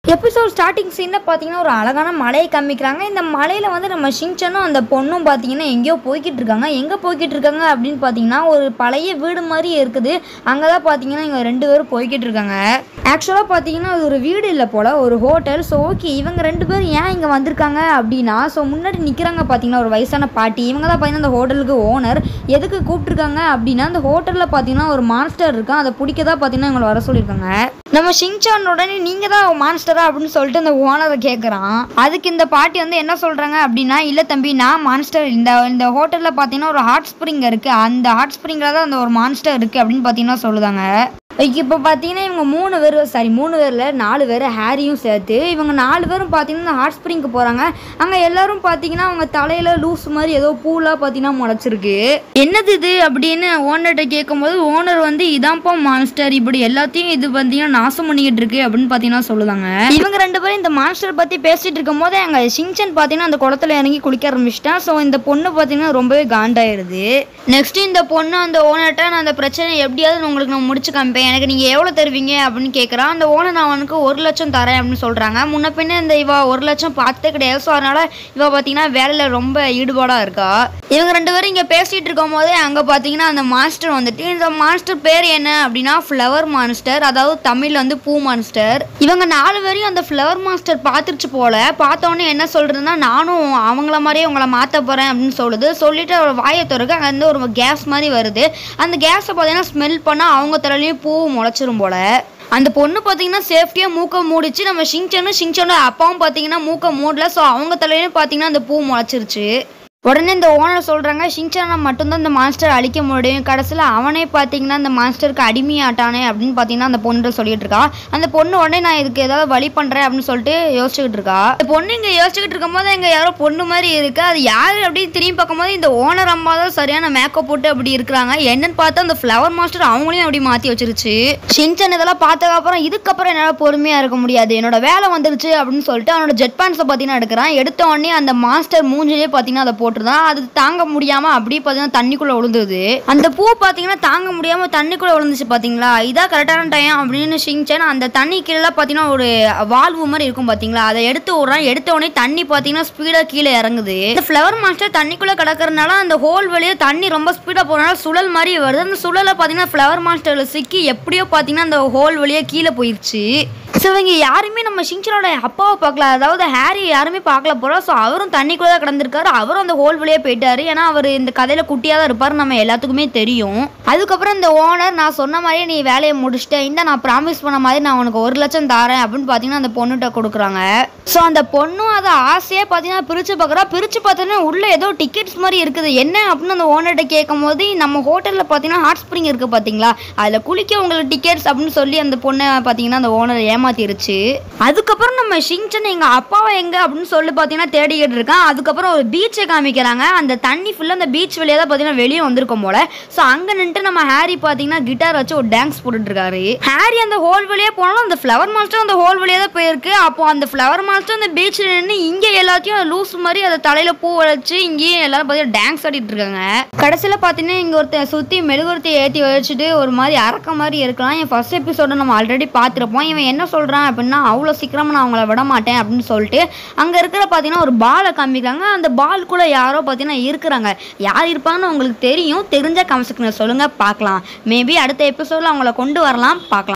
episode starting சீனில் பார்த்தீங்கன்னா ஒரு அழகான மலையை காமிக்கிறாங்க இந்த மலையில் வந்து நம்ம ஷிங்சனும் அந்த பொண்ணும் பார்த்தீங்கன்னா எங்கேயோ போய்கிட்டு இருக்காங்க எங்கே போய்கிட்டு இருக்காங்க அப்படின்னு பார்த்தீங்கன்னா ஒரு பழைய வீடு மாதிரி இருக்குது அங்கே தான் பார்த்தீங்கன்னா இவங்க ரெண்டு பேரும் போய்கிட்டு இருக்காங்க ஆக்சுவலாக பார்த்தீங்கன்னா அது ஒரு வீடு இல்லை போல் ஒரு ஹோட்டல் ஸோ ஓகே இவங்க ரெண்டு பேரும் ஏன் இங்கே வந்திருக்காங்க அப்படின்னா ஸோ முன்னாடி நிற்கிறாங்க பார்த்தீங்கன்னா ஒரு வயசான பாட்டி இவங்க தான் பார்த்தீங்கன்னா அந்த ஹோட்டலுக்கு ஓனர் எதுக்கு கூப்பிட்ருக்காங்க அப்படின்னா அந்த ஹோட்டலில் பார்த்தீங்கன்னா ஒரு மான்ஸ்டர் இருக்கான் அதை பிடிக்க தான் பார்த்தீங்கன்னா இவங்களை வர சொல்லியிருக்காங்க நம்ம ஷிங்சான் உடனே நீங்கள் தான் மான்ஸ்டரா அப்படின்னு சொல்லிட்டு அந்த ஓனரை கேட்குறான் அதுக்கு இந்த பாட்டி வந்து என்ன சொல்கிறாங்க அப்படின்னா இல்லை தம்பி நான் மான்ஸ்டர் இந்த இந்த ஹோட்டலில் பார்த்தீங்கன்னா ஒரு ஹாட் ஸ்ப்ரிங் இருக்குது அந்த ஹாட் ஸ்ப்ரிங்கில் தான் அந்த ஒரு மான்ஸ்டர் இருக்குது அப்படின்னு பார்த்தீங்கன்னா சொல்லுதாங்க இப்போ பார்த்தீங்கன்னா இவங்க மூணு பேர் சாரி மூணு பேரில் நாலு பேர் ஹேரியும் சேர்த்து இவங்க நாலு பேரும் பார்த்தீங்கன்னா ஹாட் ஸ்ப்ரிங்க்கு போகிறாங்க அங்கே எல்லாரும் பார்த்தீங்கன்னா அவங்க தலையில் லூஸ் மாதிரி ஏதோ பூலாம் பார்த்தீங்கன்னா முளைச்சிருக்கு என்னது இது அப்படின்னு ஓனர்கிட்ட கேட்கும்போது ஓனர் வந்து இதான்ப்பா மான்ஸ்டர் இப்படி எல்லாத்தையும் இது பார்த்தீங்கன்னா நாசம் பண்ணிக்கிட்டு இருக்கு அப்படின்னு பார்த்தீங்கன்னா சொல்லுதாங்க இவங்க ரெண்டு பேரும் இந்த மான்ஸ்டர் பற்றி பேசிட்டு இருக்கும் போது அங்கே ஷிங்சன் பார்த்தீங்கன்னா அந்த குளத்துல இறங்கி குளிக்க ஆரம்பிச்சிட்டேன் ஸோ இந்த பொண்ணு பார்த்தீங்கன்னா ரொம்பவே காண்டாயிருது நெக்ஸ்ட் இந்த பொண்ணு அந்த ஓனர்கிட்ட நான் அந்த பிரச்சனை எப்படியாவது நான் உங்களுக்கு நான் முடிச்சு காமிப்பேன் எனக்கு நீங்கள் எவ்வளோ தருவீங்க அப்படின்னு கேட்குறான் அந்த ஓனர் நான் அவனுக்கு ஒரு லட்சம் தரேன் அப்படின்னு சொல்கிறாங்க முன்ன பின்ன இந்த இவ ஒரு லட்சம் பார்த்தே கிடையாது ஸோ அதனால் இவ பார்த்தீங்கன்னா வேலையில் ரொம்ப ஈடுபாடாக இருக்கா இவங்க ரெண்டு பேரும் இங்கே பேசிகிட்டு இருக்கும் போதே அங்கே பார்த்தீங்கன்னா அந்த மாஸ்டர் வந்துட்டு இந்த மாஸ்டர் பேர் என்ன அப்படின்னா ஃப்ளவர் மான்ஸ்டர் அதாவது தமிழில் வந்து பூ மான்ஸ்டர் இவங்க நாலு பேரையும் அந்த ஃப்ளவர் மாஸ்டர் பார்த்துருச்சு போல பார்த்தோன்னே என்ன சொல்கிறதுன்னா நானும் அவங்கள மாதிரியே உங்களை மாற்ற போகிறேன் அப்படின்னு சொல்லுது சொல்லிட்டு அவர் வாயை திறக்க அங்கேருந்து ஒரு கேஸ் மாதிரி வருது அந்த கேஸை பார்த்தீங்கன்னா ஸ்மெல் பண்ணால் அவங்க தலையிலையும் பூ முளைச்சிரும் போல அந்த பொண்ணு பார்த்தீங்கன்னா சேஃப்டியாக மூக்க மூடிச்சு நம்ம ஷிங்சனும் ஷிங்சனோட அப்பாவும் பார்த்தீங்கன்னா மூக்க மூடல ஸோ அவங்க தலையிலும் பார்த்தீங்கன்னா அந்த பூ முளைச்சிருச்சு உடனே இந்த ஓனர் சொல்கிறாங்க ஷிங்சனை மட்டும்தான் இந்த மாஸ்டர் அழிக்க முடியும் கடைசியில் அவனே பார்த்தீங்கன்னா இந்த மாஸ்டருக்கு அடிமையாட்டானே அப்படின்னு பார்த்தீங்கன்னா அந்த பொண்ணு சொல்லிட்டு இருக்கா அந்த பொண்ணு உடனே நான் இதுக்கு ஏதாவது வழி பண்ணுறேன் அப்படின்னு சொல்லிட்டு யோசிச்சுக்கிட்டு இருக்கா இந்த பொண்ணு இங்கே யோசிச்சுக்கிட்டு இருக்கும்போது இங்கே யாரோ பொண்ணு மாதிரி இருக்கு அது யார் அப்படின்னு திரும்பி பார்க்கும்போது இந்த ஓனர் அம்மா தான் சரியான மேக்கப் போட்டு அப்படி இருக்கிறாங்க என்னன்னு பார்த்தா அந்த ஃப்ளவர் மாஸ்டர் அவங்களையும் அப்படி மாற்றி வச்சிருச்சு ஷின்சன் இதெல்லாம் பார்த்ததுக்கப்புறம் இதுக்கப்புறம் என்னால் பொறுமையாக இருக்க முடியாது என்னோட வேலை வந்துருச்சு அப்படின்னு சொல்லிட்டு அவனோட ஜெட் பேண்ட்ஸை பார்த்தீங்கன்னா எடுக்கிறான் எடுத்த உடனே அந்த மாஸ்டர் மூஞ்சிலே பார்த்தீங்கன்னா அதை போட்டுருந்தான் அது தாங்க முடியாமல் அப்படியே பார்த்தீங்கன்னா தண்ணிக்குள்ளே விழுந்தது அந்த பூ பார்த்தீங்கன்னா தாங்க முடியாமல் தண்ணிக்குள்ளே விழுந்துச்சு பார்த்தீங்களா இதான் கரெக்டான டைம் அப்படின்னு ஷிங்சன் அந்த தண்ணி கீழே பார்த்தீங்கன்னா ஒரு வால்வு மாதிரி இருக்கும் பார்த்தீங்களா அதை எடுத்து விட்றான் எடுத்த உடனே தண்ணி பார்த்தீங்கன்னா ஸ்பீடாக கீழே இறங்குது இந்த ஃப்ளவர் மாஸ்டர் தண்ணிக்குள்ளே கிடக்கறனால அந்த ஹோல் வழியே தண்ணி ரொம்ப ஸ்பீடாக போகிறனால சுழல் மாதிரி வருது அந்த சுழலை பார்த்தீங்கன்னா ஃப்ளவர் மாஸ்டரில் சிக்கி எப்படியோ பார்த்தீங்கன்னா அந்த ஹோல் வழியே கீழே போயிடுச்சு ஸோ இவங்க யாருமே நம்ம ஷிங்சனோட அப்பாவை பார்க்கல அதாவது ஹாரி யாருமே பார்க்கல போல ஸோ அவரும் தண்ணிக்குள்ளே தான் கிடந்திருக்காரு அவரும் அந்த ஹோல் வழியே போயிட்டாரு ஏன்னா அவர் இந்த கதையில் குட்டியாக தான் இருப்பார் நம்ம எல்லாத்துக்குமே தெரியும் அதுக்கப்புறம் இந்த ஓனர் நான் சொன்ன மாதிரியே நீ வேலையை முடிச்சிட்டேன் இந்த நான் ப்ராமிஸ் பண்ண மாதிரி நான் உனக்கு ஒரு லட்சம் தரேன் அப்படின்னு பார்த்தீங்கன்னா அந்த பொண்ணுகிட்ட கொடுக்குறாங்க ஸோ அந்த பொண்ணும் அதை ஆசையாக பார்த்தீங்கன்னா பிரித்து பார்க்குறா பிரித்து பார்த்தோன்னா உள்ளே ஏதோ டிக்கெட்ஸ் மாதிரி இருக்குது என்ன அப்படின்னு அந்த ஓனர்கிட்ட கேட்கும் போது நம்ம ஹோட்டலில் பார்த்தீங்கன்னா ஹாட் ஸ்ப்ரிங் இருக்குது பார்த்தீங்களா அதில் குளிக்க உங்களுக்கு டிக்கெட்ஸ் அப்படின்னு சொல்லி அந்த பொண்ணை பார்த்தீங்கன்னா அந்த ஓனர் ஏமாத்திருச்சு அதுக்கப்புறம் நம்ம ஷிங்சன் எங்கள் அப்பாவை எங்கே அப்படின்னு சொல்லி பார்த்தீங்கன்னா தேடிக்கிட்டு இருக்கான் அதுக்கப்புறம் ஒரு பீச்சை காமிக்கிறாங்க அந்த தண்ணி ஃபுல்லாக அந்த பீச் வழியாக தான் பார்த்தீங்கன்னா வெளியே வந்திருக்கும் போல ஸோ அங்கே நின்று நம்ம ஹாரி பார்த்தீங்கன்னா கிட்டார் வச்சு ஒரு டான்ஸ் போட்டுட்டு இருக்காரு ஹாரி அந்த ஹோல் வழியாக போனாலும் அந்த ஃப்ளவர் மாஸ்டர் அந்த ஹோல் வழியாக தான் போயிருக்கு அப்போ அந்த ஃப்ளவர் மாஸ்டர் அந்த பீச்சில் நின்று இங்கே எல்லாத்தையும் லூஸ் மாதிரி அதை தலையில் பூ வச்சு இங்கேயும் எல்லாரும் பார்த்தீங்கன்னா டான்ஸ் ஆடிட்டு இருக்காங்க கடைசியில் பார்த்தீங்கன்னா இங்கே ஒருத்தன் சுற்றி மெழுகுவர்த்தி ஏற்றி வச்சுட்டு ஒரு மாதிரி அறக்க மாதிரி இருக்கலாம் என் ஃபர்ஸ்ட் எபிசோட நம்ம ஆல்ரெடி பார்த்துருப்போம் இவன் என்ன சொல்கிறான் அப்படின்னா அவ்வளோ சீக்கிரமாக நான் அவங்கள விட மாட்டேன் அப்படின்னு சொல்லிட்டு அங்கே இருக்கிற பார்த்தீங்கன்னா ஒரு பாலை காமிக்கிறாங்க அந்த பால் கூட யாரோ பார்த்தீங்கன்னா இருக்கிறாங்க யார் இருப்பாங்கன்னு உங்களுக்கு தெரியும் தெரிஞ்ச கமெண்ட் சொல்லுங்கள் பார்க்கலாம் மேபி அடுத்த எபிசோடில் அவங்கள கொண்டு வரலாம் பார்க்கலாம்